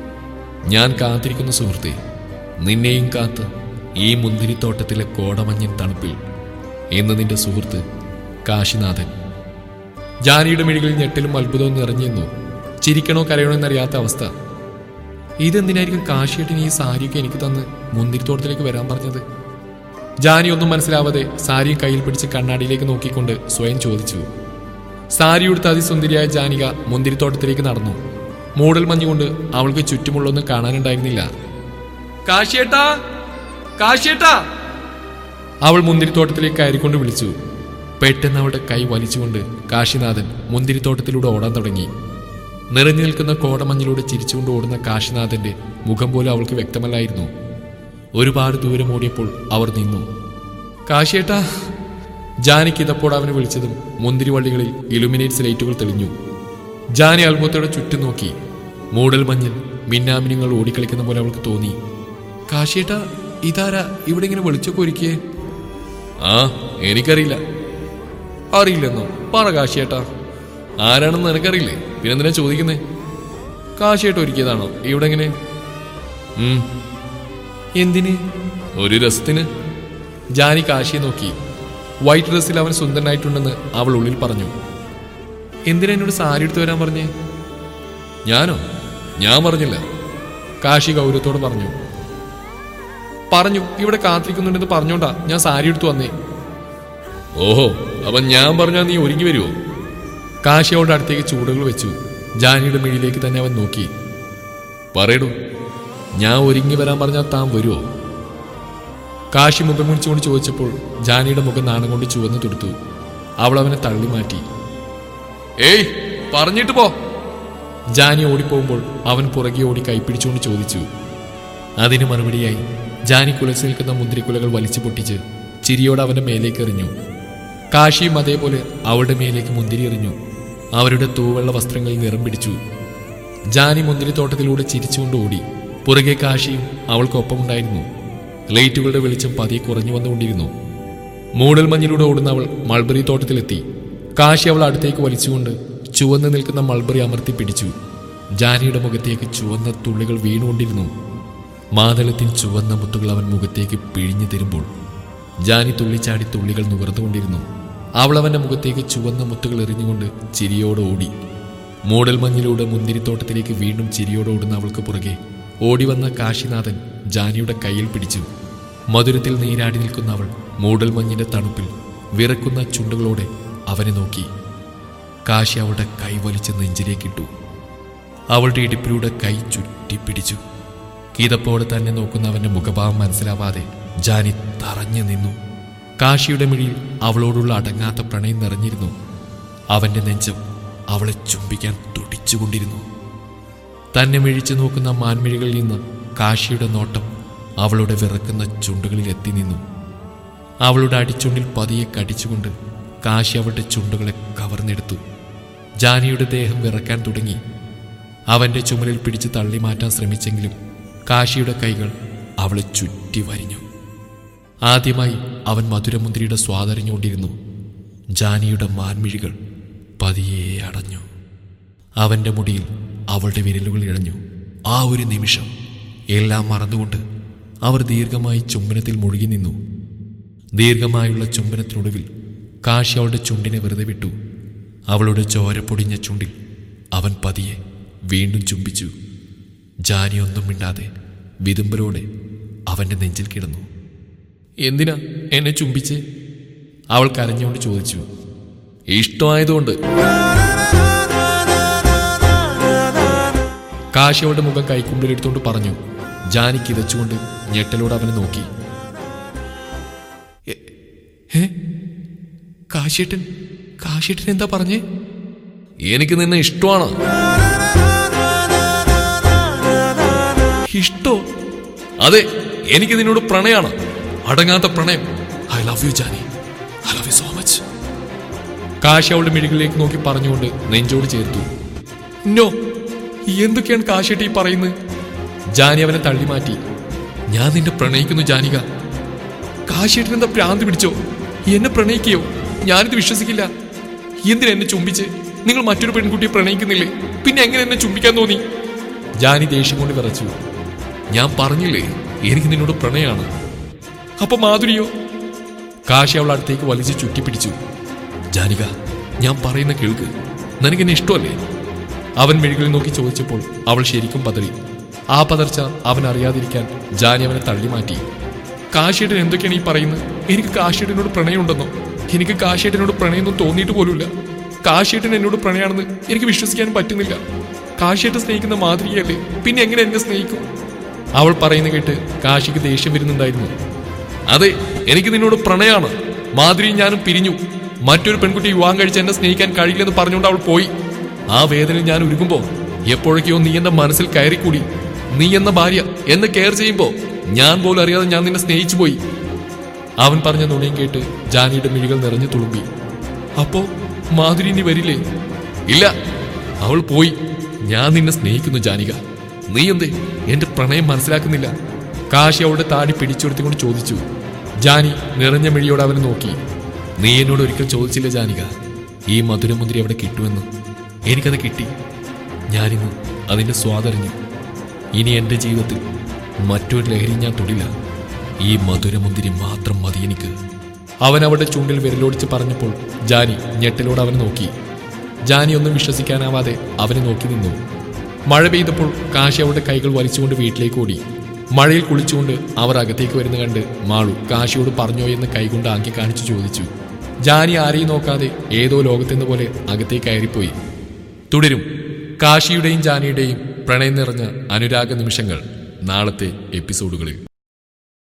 A: ഞാൻ കാത്തിരിക്കുന്ന സുഹൃത്തെ നിന്നെയും കാത്ത് ഈ മുന്തിരിത്തോട്ടത്തിലെ കോടമഞ്ഞിൻ തണുപ്പിൽ എന്ന് നിന്റെ സുഹൃത്ത് കാശിനാഥൻ ജാനിയുടെ മിഴികളിൽ ഞെട്ടലും അത്ഭുതവും നിറഞ്ഞിരുന്നു ചിരിക്കണോ കരയണോ എന്നറിയാത്ത അവസ്ഥ ഇതെന്തിനായിരിക്കും കാശിയേട്ടിന് ഈ സാരിയൊക്കെ എനിക്ക് തന്ന് മുന്തിരിത്തോട്ടത്തിലേക്ക് വരാൻ പറഞ്ഞത് ജാനി ഒന്നും മനസ്സിലാവാതെ സാരിയും കയ്യിൽ പിടിച്ച് കണ്ണാടിയിലേക്ക് നോക്കിക്കൊണ്ട് സ്വയം ചോദിച്ചു സാരി ഉടുത്ത അതിസുന്ദരിയായ ജാനിക മുന്തിരിത്തോട്ടത്തിലേക്ക് നടന്നു മൂടൽ മഞ്ഞുകൊണ്ട് അവൾക്ക് ചുറ്റുമുള്ളൊന്നും കാണാനുണ്ടായിരുന്നില്ല കാശിയേട്ടാ കാശിയേട്ടാ അവൾ മുന്തിരിത്തോട്ടത്തിലേക്ക് കയറിക്കൊണ്ട് വിളിച്ചു പെട്ടെന്ന് അവളുടെ കൈ വലിച്ചുകൊണ്ട് കാശിനാഥൻ മുന്തിരിത്തോട്ടത്തിലൂടെ ഓടാൻ തുടങ്ങി നിറഞ്ഞു നിൽക്കുന്ന കോടമഞ്ഞിലൂടെ ചിരിച്ചുകൊണ്ട് ഓടുന്ന കാശിനാഥന്റെ മുഖം പോലും അവൾക്ക് വ്യക്തമല്ലായിരുന്നു ഒരുപാട് ദൂരം ഓടിയപ്പോൾ അവർ നിന്നു കാശിയേട്ടാ ജാനിക്ക് ഇതപ്പോൾ അവനെ വിളിച്ചതും മുന്തിരിവള്ളികളിൽ ഇലുമിനേറ്റ്സ് ലൈറ്റുകൾ തെളിഞ്ഞു ജാനി അത്ഭുതത്തോടെ ചുറ്റും നോക്കി മൂടൽ മഞ്ഞിൽ മിന്നാമിനുങ്ങൾ ഓടിക്കളിക്കുന്ന പോലെ അവൾക്ക് തോന്നി കാശിയേട്ടാ ഇതാരാ ഇവിടെ ഇങ്ങനെ വിളിച്ചൊക്കെ ഒരുക്കിയേ ആ എനിക്കറിയില്ല അറിയില്ലെന്നോ പറ കാശിയേട്ടാ ആരാണെന്ന് നിനക്കറിയില്ലേ പിന്നെന്തിനാ ചോദിക്കുന്നേ കാശിയേട്ട ഒരുക്കിയതാണോ ഇവിടെ എങ്ങനെ ഉം. എന്തിന് ഒരു രസത്തിന് ജാനി കാശിയെ നോക്കി വൈറ്റ് ഡ്രസ്സിൽ അവൻ സുന്ദരനായിട്ടുണ്ടെന്ന് അവൾ ഉള്ളിൽ പറഞ്ഞു എന്തിനാ എന്നോട് സാരി എടുത്തു വരാൻ പറഞ്ഞേ ഞാനോ ഞാൻ പറഞ്ഞില്ല കാശി ഗൗരവത്തോട് പറഞ്ഞു പറഞ്ഞു ഇവിടെ കാത്തിരിക്കുന്നുണ്ടെന്ന് പറഞ്ഞോണ്ടാ ഞാൻ സാരി എടുത്തു വന്നേ ഓഹോ അപ്പൊ ഞാൻ പറഞ്ഞാ നീ ഒരുങ്ങി വരുമോ കാശി അവളുടെ അടുത്തേക്ക് ചൂടുകൾ വെച്ചു ജാനിയുടെ മിഴിയിലേക്ക് തന്നെ അവൻ നോക്കി പറയടൂ ഞാൻ ഒരുങ്ങി വരാൻ പറഞ്ഞാൽ താൻ വരുമോ കാശി മുഖം മുടിച്ചുകൊണ്ട് ചോദിച്ചപ്പോൾ ജാനിയുടെ മുഖം നാണം കൊണ്ട് ചുവന്നു തുടുത്തു അവൾ അവനെ തള്ളി മാറ്റി ഏയ് പറഞ്ഞിട്ട് പോ ജാനി ഓടിപ്പോകുമ്പോൾ അവൻ പുറകെ ഓടി കൈപ്പിടിച്ചുകൊണ്ട് ചോദിച്ചു അതിന് മറുപടിയായി ജാനി കുലച്ച് നിൽക്കുന്ന മുന്തിരിക്കുലകൾ വലിച്ചു പൊട്ടിച്ച് ചിരിയോടെ അവന്റെ മേലേക്ക് എറിഞ്ഞു കാശിയും അതേപോലെ അവളുടെ മേലേക്ക് മുന്തിരി എറിഞ്ഞു അവരുടെ തൂവെള്ള വസ്ത്രങ്ങളിൽ നിറം പിടിച്ചു ജാനി മുന്തിരിത്തോട്ടത്തിലൂടെ ചിരിച്ചുകൊണ്ട് ഓടി പുറകെ കാശിയും അവൾക്കൊപ്പമുണ്ടായിരുന്നു ലൈറ്റുകളുടെ വെളിച്ചം പതിയെ കുറഞ്ഞു വന്നുകൊണ്ടിരുന്നു മൂടൽ മഞ്ഞിലൂടെ ഓടുന്ന അവൾ മൾബറി തോട്ടത്തിലെത്തി കാശി അവൾ അടുത്തേക്ക് വലിച്ചുകൊണ്ട് ചുവന്ന് നിൽക്കുന്ന മൾബറി അമർത്തി പിടിച്ചു ജാനിയുടെ മുഖത്തേക്ക് ചുവന്ന തുള്ളികൾ വീണുകൊണ്ടിരുന്നു മാതളത്തിൻ ചുവന്ന മുത്തുകൾ അവൻ മുഖത്തേക്ക് പിഴിഞ്ഞു തരുമ്പോൾ ജാനി തുള്ളിച്ചാടി തുള്ളികൾ നുകർന്നുകൊണ്ടിരുന്നു അവൾ അവന്റെ മുഖത്തേക്ക് ചുവന്ന മുത്തുകൾ എറിഞ്ഞുകൊണ്ട് ചിരിയോടെ ഓടി മൂടൽ മഞ്ഞിലൂടെ മുന്തിരിത്തോട്ടത്തിലേക്ക് വീണ്ടും ചിരിയോടെ ഓടുന്ന അവൾക്ക് പുറകെ ഓടിവന്ന കാശിനാഥൻ ജാനിയുടെ കയ്യിൽ പിടിച്ചു മധുരത്തിൽ നീരാടി നിൽക്കുന്ന അവൾ മൂടൽ മഞ്ഞിന്റെ തണുപ്പിൽ വിറക്കുന്ന ചുണ്ടുകളോടെ അവനെ നോക്കി കാശി അവളുടെ കൈ വലിച്ച് നെഞ്ചിലേക്കിട്ടു അവളുടെ ഇടുപ്പിലൂടെ കൈ ചുറ്റിപ്പിടിച്ചു കീതപ്പോടെ തന്നെ നോക്കുന്ന അവന്റെ മുഖഭാവം മനസ്സിലാവാതെ ജാനി തറഞ്ഞു നിന്നു കാശിയുടെ മിഴിയിൽ അവളോടുള്ള അടങ്ങാത്ത പ്രണയം നിറഞ്ഞിരുന്നു അവന്റെ നെഞ്ചം അവളെ ചുംബിക്കാൻ തുടിച്ചുകൊണ്ടിരുന്നു തന്നെ മിഴിച്ചു നോക്കുന്ന മാൻമിഴികളിൽ നിന്ന് കാശിയുടെ നോട്ടം അവളുടെ വിറക്കുന്ന ചുണ്ടുകളിൽ എത്തി നിന്നു അവളുടെ അടിച്ചുണ്ടിൽ പതിയെ കടിച്ചുകൊണ്ട് കാശി അവളുടെ ചുണ്ടുകളെ കവർന്നെടുത്തു ജാനിയുടെ ദേഹം വിറക്കാൻ തുടങ്ങി അവന്റെ ചുമലിൽ പിടിച്ച് തള്ളി മാറ്റാൻ ശ്രമിച്ചെങ്കിലും കാശിയുടെ കൈകൾ അവളെ ചുറ്റി വരിഞ്ഞു ആദ്യമായി അവൻ മധുരമുന്തിരിയുടെ സ്വാദറിഞ്ഞുകൊണ്ടിരുന്നു ജാനിയുടെ മാൻമിഴികൾ പതിയെ അടഞ്ഞു അവന്റെ മുടിയിൽ അവളുടെ വിരലുകൾ ഇഴഞ്ഞു ആ ഒരു നിമിഷം എല്ലാം മറന്നുകൊണ്ട് അവർ ദീർഘമായി ചുംബനത്തിൽ മുഴുകി നിന്നു ദീർഘമായുള്ള ചുംബനത്തിനൊടുവിൽ കാശി അവളുടെ ചുണ്ടിനെ വെറുതെ വിട്ടു അവളുടെ ചോര പൊടിഞ്ഞ ചുണ്ടിൽ അവൻ പതിയെ വീണ്ടും ചുംബിച്ചു ജാനി ഒന്നും മിണ്ടാതെ വിതുമ്പലോടെ അവന്റെ നെഞ്ചിൽ കിടന്നു എന്തിനാ എന്നെ ചുംബിച്ച് അവൾ കരഞ്ഞുകൊണ്ട് ചോദിച്ചു ഇഷ്ടമായതുകൊണ്ട് കാശി അവളുടെ മുഖം കൈക്കുമ്പിലെടുത്തുകൊണ്ട് പറഞ്ഞു ജാനി കിതച്ചുകൊണ്ട് ഞെട്ടലോടെ അവനെ നോക്കി "എ- ഏ കാശിയേട്ടൻ കാശിയേട്ടൻ എന്താ പറഞ്ഞേ എനിക്ക് നിന്നെ ഇഷ്ടമാണ് ഇഷ്ടോ അതെ എനിക്ക് നിന്നോട് പ്രണയാണ് അടങ്ങാത്ത പ്രണയം I love you Jani I love you so much Kashi അവളുടെ മിഴികളിലേക്ക് നോക്കി പറഞ്ഞുകൊണ്ട് നെഞ്ചോട് ചേർത്തു നോ എന്തൊക്കെയാണ് കാശിയേട്ടി ഈ പറയുന്നത് ജാനി അവനെ തള്ളി മാറ്റി ഞാൻ നിന്നെ പ്രണയിക്കുന്നു ജാനിക കാശിയേട്ടൻ എന്താ ഭ്രാന്ത് പിടിച്ചോ എന്നെ പ്രണയിക്കുകയോ ഞാനിത് വിശ്വസിക്കില്ല എന്തിനാ എന്നെ ചുംബിച്ച് നിങ്ങൾ മറ്റൊരു പെൺകുട്ടിയെ പ്രണയിക്കുന്നില്ലേ പിന്നെ എങ്ങനെ എന്നെ ചുംബിക്കാൻ തോന്നി ജാനി ദേഷ്യം കൊണ്ട് വിറച്ചു ഞാൻ പറഞ്ഞില്ലേ എനിക്ക് നിന്നോട് പ്രണയാണ് അപ്പൊ മാധുരിയോ കാശി അവൾ അടുത്തേക്ക് വലിച്ചു ചുറ്റിപ്പിടിച്ചു ജാനിക ഞാൻ പറയുന്ന കേൾക്ക് നിനക്കെന്നെ ഇഷ്ടമല്ലേ അവൻ മെഴുകളിൽ നോക്കി ചോദിച്ചപ്പോൾ അവൾ ശരിക്കും പതറി ആ പതർച്ച അവൻ അറിയാതിരിക്കാൻ ജാനി അവനെ തള്ളി മാറ്റി കാശിയേട്ടൻ എന്തൊക്കെയാണ് ഈ പറയുന്നത് എനിക്ക് കാശിയേട്ടനോട് പ്രണയമുണ്ടെന്നോ എനിക്ക് കാശിയേട്ടനോട് പ്രണയമൊന്നും തോന്നിയിട്ട് പോലുമില്ല കാശിയേട്ടൻ എന്നോട് പ്രണയാണെന്ന് എനിക്ക് വിശ്വസിക്കാൻ പറ്റുന്നില്ല കാശിയേട്ടൻ സ്നേഹിക്കുന്ന മാതൃകയല്ലേ പിന്നെ എങ്ങനെ എന്നെ സ്നേഹിക്കും അവൾ പറയുന്ന കേട്ട് കാശിക്ക് ദേഷ്യം വരുന്നുണ്ടായിരുന്നു അതെ എനിക്ക് നിന്നോട് പ്രണയാണ് മാധുരി ഞാനും പിരിഞ്ഞു മറ്റൊരു പെൺകുട്ടി വിവാഹം കഴിച്ച് എന്നെ സ്നേഹിക്കാൻ കഴിയില്ലെന്ന് പറഞ്ഞുകൊണ്ട് അവൾ പോയി ആ വേദനയിൽ ഞാൻ ഉരുകുമ്പോ എപ്പോഴൊക്കെയോ നീ എന്റെ മനസ്സിൽ കയറിക്കൂടി നീ എന്ന ഭാര്യ എന്നെ കെയർ ചെയ്യുമ്പോ ഞാൻ പോലും അറിയാതെ ഞാൻ നിന്നെ സ്നേഹിച്ചു പോയി അവൻ പറഞ്ഞ നുണയും കേട്ട് ജാനിയുടെ മിഴികൾ നിറഞ്ഞു തുളുമ്പി അപ്പോ മാധുരി നീ വരില്ലേ ഇല്ല അവൾ പോയി ഞാൻ നിന്നെ സ്നേഹിക്കുന്നു ജാനിക നീ എന്തേ എന്റെ പ്രണയം മനസ്സിലാക്കുന്നില്ല കാശി അവളുടെ താടി പിടിച്ചുകൊടുത്തുകൊണ്ട് ചോദിച്ചു ജാനി നിറഞ്ഞ മിഴിയോടെ അവനെ നോക്കി നീ എന്നോട് ഒരിക്കൽ ചോദിച്ചില്ല ജാനിക ഈ മധുരമുന്തിരി എവിടെ കിട്ടുമെന്ന് എനിക്കത് കിട്ടി ഞാനിന്ന് അതിന്റെ സ്വാദറിഞ്ഞു ഇനി എന്റെ ജീവിതത്തിൽ മറ്റൊരു ലഹരി ഞാൻ തൊടില്ല ഈ മധുരമുന്തിരി മാത്രം മതി എനിക്ക് അവൻ അവളുടെ ചൂണ്ടിൽ വിരലോടിച്ച് പറഞ്ഞപ്പോൾ ജാനി ഞെട്ടലോട് അവനെ നോക്കി ജാനി ഒന്നും വിശ്വസിക്കാനാവാതെ അവനെ നോക്കി നിന്നു മഴ പെയ്തപ്പോൾ കാശി അവളുടെ കൈകൾ വലിച്ചുകൊണ്ട് വീട്ടിലേക്ക് ഓടി മഴയിൽ കുളിച്ചുകൊണ്ട് അവർ അകത്തേക്ക് വരുന്ന കണ്ട് മാളു കാശിയോട് പറഞ്ഞോ എന്ന് കൈകൊണ്ട് ആക്കി കാണിച്ചു ചോദിച്ചു ജാനി ആരെയും നോക്കാതെ ഏതോ ലോകത്തെന്ന പോലെ അകത്തേക്ക് കയറിപ്പോയി തുടരും കാശിയുടെയും ജാനിയുടെയും പ്രണയം നിറഞ്ഞ അനുരാഗ നിമിഷങ്ങൾ നാളത്തെ എപ്പിസോഡുകളിൽ